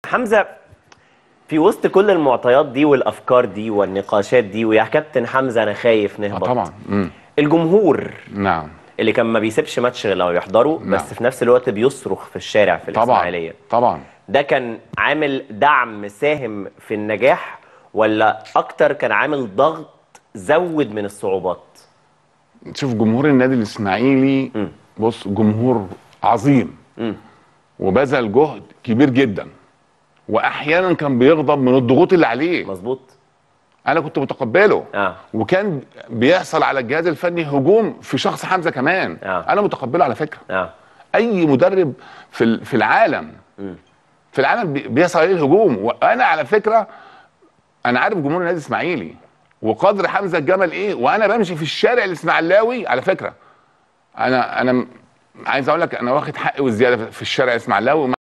حمزه في وسط كل المعطيات دي والافكار دي والنقاشات دي ويا كابتن حمزه انا خايف آه نهبط طبعا مم. الجمهور نعم اللي كان ما بيسيبش ماتش غير لو يحضره نعم. بس في نفس الوقت بيصرخ في الشارع في طبعا الاسماعيليه طبعا ده كان عامل دعم ساهم في النجاح ولا اكتر كان عامل ضغط زود من الصعوبات شوف جمهور النادي الاسماعيلي مم. بص جمهور عظيم مم. وبذل جهد كبير جدا واحيانا كان بيغضب من الضغوط اللي عليه مظبوط انا كنت متقبله اه وكان بيحصل على الجهاز الفني هجوم في شخص حمزه كمان آه. انا متقبله على فكره اه اي مدرب في ال- في العالم مم. في العالم بي- بيحصل عليه الهجوم وانا على فكره انا عارف جمهور النادي الاسماعيلي وقدر حمزه الجمل ايه وانا بمشي في الشارع الاسماعيلاوي على فكره انا انا م- عايز اقول لك انا واخد حقي والزياده في الشارع الاسماعيلاوي